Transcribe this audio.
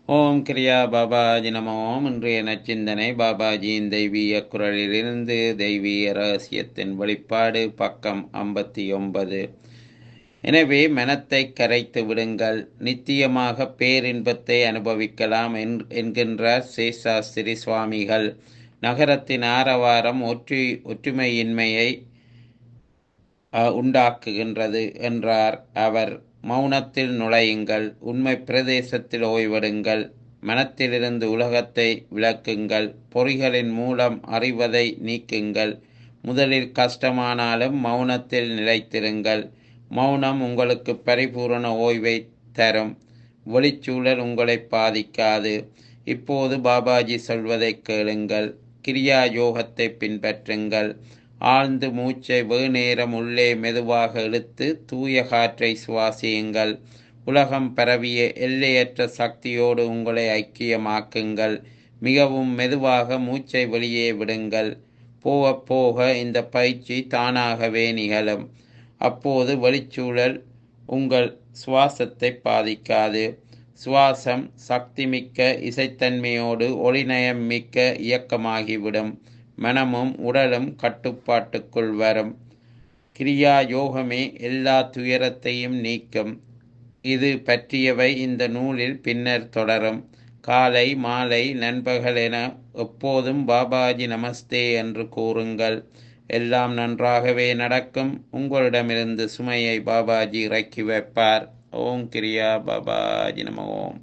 ஓம் கிரியா பாபாஜி நம ஓம் இன்றைய நச்சிந்தனை பாபாஜியின் தெய்வீக குரலிலிருந்து தெய்வீக ரகசியத்தின் வெளிப்பாடு பக்கம் ஐம்பத்தி ஒன்பது எனவே மனத்தை கரைத்து விடுங்கள் நித்தியமாக பேரின்பத்தை அனுபவிக்கலாம் என்- என்கின்றார் சேஷாஸ்திரி சுவாமிகள் நகரத்தின் ஆரவாரம் ஒற்று ஒற்றுமையின்மையை அஹ், உண்டாக்குகின்றது என்றார் அவர் மௌனத்தில் நுழையுங்கள் உண்மை பிரதேசத்தில் ஓய்வெடுங்கள் மனத்திலிருந்து உலகத்தை விளக்குங்கள் பொறிகளின் மூலம் அறிவதை நீக்குங்கள் முதலில் கஷ்டமானாலும் மௌனத்தில் நிலைத்திருங்கள் மௌனம் உங்களுக்கு பரிபூரண ஓய்வை தரும் வெளிச்சூழல் உங்களை பாதிக்காது இப்போது பாபாஜி சொல்வதை கேளுங்கள் கிரியா யோகத்தை பின்பற்றுங்கள் ஆழ்ந்து மூச்சை வெகுநேரம் உள்ளே மெதுவாக இழுத்து தூய காற்றை சுவாசியுங்கள் உலகம் பரவிய எல்லையற்ற சக்தியோடு உங்களை ஐக்கியமாக்குங்கள் மிகவும் மெதுவாக மூச்சை வெளியே விடுங்கள் போக போக இந்த பயிற்சி தானாகவே நிகழும் அப்போது வெளிச்சூழல் உங்கள் சுவாசத்தை பாதிக்காது சுவாசம் சக்திமிக்க இசைத்தன்மையோடு ஒளிநயம் மிக்க இயக்கமாகிவிடும் மனமும் உடலும் கட்டுப்பாட்டுக்குள் வரும் கிரியா யோகமே எல்லா துயரத்தையும் நீக்கும் இது பற்றியவை இந்த நூலில் பின்னர் தொடரும் காலை மாலை நண்பகல் என எப்போதும் பாபாஜி நமஸ்தே என்று கூறுங்கள் எல்லாம் நன்றாகவே நடக்கும் உங்களிடமிருந்து சுமையை பாபாஜி இறக்கி வைப்பார் ஓம் கிரியா பாபாஜி நம ஓம்